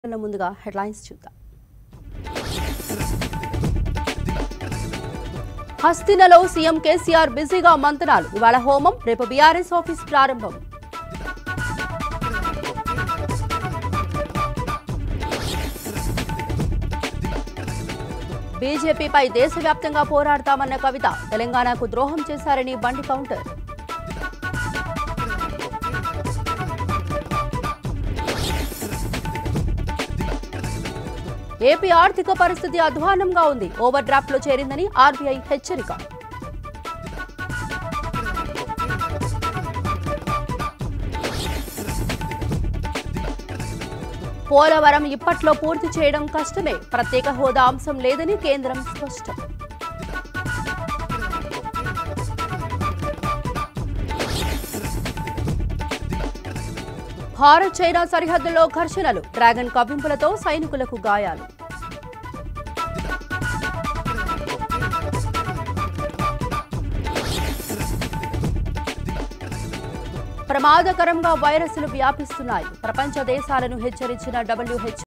కన్నా ముందుగా హెడ్లైన్స్ చూద్దాం హస్తినలో సీఎం కేసీఆర్ బిజీగా మంతనాలు ఇవాళ హోమం రేపు బీఆర్ఎస్ ఆఫీస్ ప్రారంభం బీజేపీపై దేశవ్యాప్తంగా పోరాడతామన్న కవిత తెలంగాణకు ద్రోహం చేశారని బండి కౌంటర్ ఏపీ ఆర్థిక పరిస్థితి అధ్వానంగా ఉంది ఓవర్ డ్రాఫ్ట్ లో చేరిందని ఆర్బీఐ హెచ్చరిక పోలవరం ఇప్పట్లో పూర్తి చేయడం కష్టమే ప్రత్యేక హోదా అంశం లేదని కేంద్రం స్పష్టం భారత్ చైనా సరిహద్దుల్లో ఘర్షణలు డ్రాగన్ కవ్వింపులతో సైనికులకు గాయాలు ప్రమాదకరంగా వైరస్లు వ్యాపిస్తున్నాయి ప్రపంచ దేశాలను హెచ్చరించిన డబ్ల్యూహెచ్